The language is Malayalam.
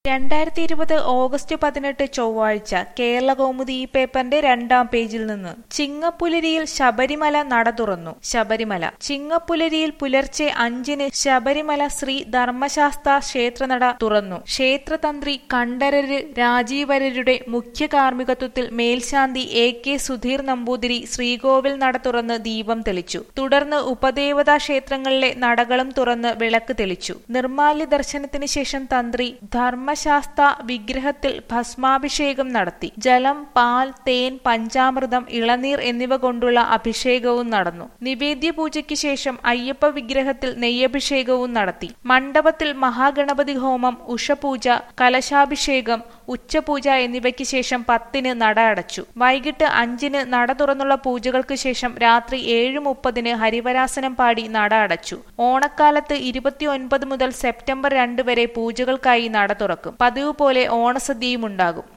രണ്ടായിരത്തി ഇരുപത് ഓഗസ്റ്റ് പതിനെട്ട് ചൊവ്വാഴ്ച കേരളകൗമുദി ഈ പേപ്പറിന്റെ രണ്ടാം പേജിൽ നിന്ന് ചിങ്ങപ്പുലരിയിൽ ശബരിമല നട തുറന്നു ശബരിമല ചിങ്ങപ്പുലരിയിൽ പുലർച്ചെ അഞ്ചിന് ശബരിമല ശ്രീ ധർമ്മശാസ്ത ക്ഷേത്രനട തുറന്നു ക്ഷേത്രതന്ത്രി കണ്ഠരര് രാജീവരരുടെ മുഖ്യ കാർമ്മികത്വത്തിൽ മേൽശാന്തി എ കെ സുധീർ നമ്പൂതിരി ശ്രീകോവിൽ നട തുറന്ന് ദീപം തെളിച്ചു തുടർന്ന് ഉപദേവതാ ക്ഷേത്രങ്ങളിലെ നടകളും തുറന്ന് വിളക്ക് തെളിച്ചു നിർമാല്യ ദർശനത്തിന് ശേഷം തന്ത്രി ധർമ്മശാസ്ത വിഗ്രഹത്തിൽ ഭസ്മാഭിഷേകം നടത്തി ജലം പാൽ തേൻ പഞ്ചാമൃതം ഇളനീർ എന്നിവ കൊണ്ടുള്ള അഭിഷേകവും നടന്നു നിവേദ്യ പൂജയ്ക്ക് ശേഷം അയ്യപ്പ വിഗ്രഹത്തിൽ നെയ്യഭിഷേകവും നടത്തി മണ്ഡപത്തിൽ മഹാഗണപതി ഹോമം ഉഷപൂജ കലശാഭിഷേകം ഉച്ചപൂജ എന്നിവയ്ക്ക് ശേഷം പത്തിന് നട അടച്ചു വൈകിട്ട് അഞ്ചിന് നട തുറന്നുള്ള പൂജകൾക്ക് ശേഷം രാത്രി ഏഴ് മുപ്പതിന് ഹരിവരാസനം പാടി നട അടച്ചു ഓണക്കാലത്ത് ഇരുപത്തിയൊൻപത് മുതൽ സെപ്റ്റംബർ രണ്ട് വരെ പൂജകൾക്കായി നട തുറക്കും പതിവ് പോലെ ഓണസദ്യയും ഉണ്ടാകും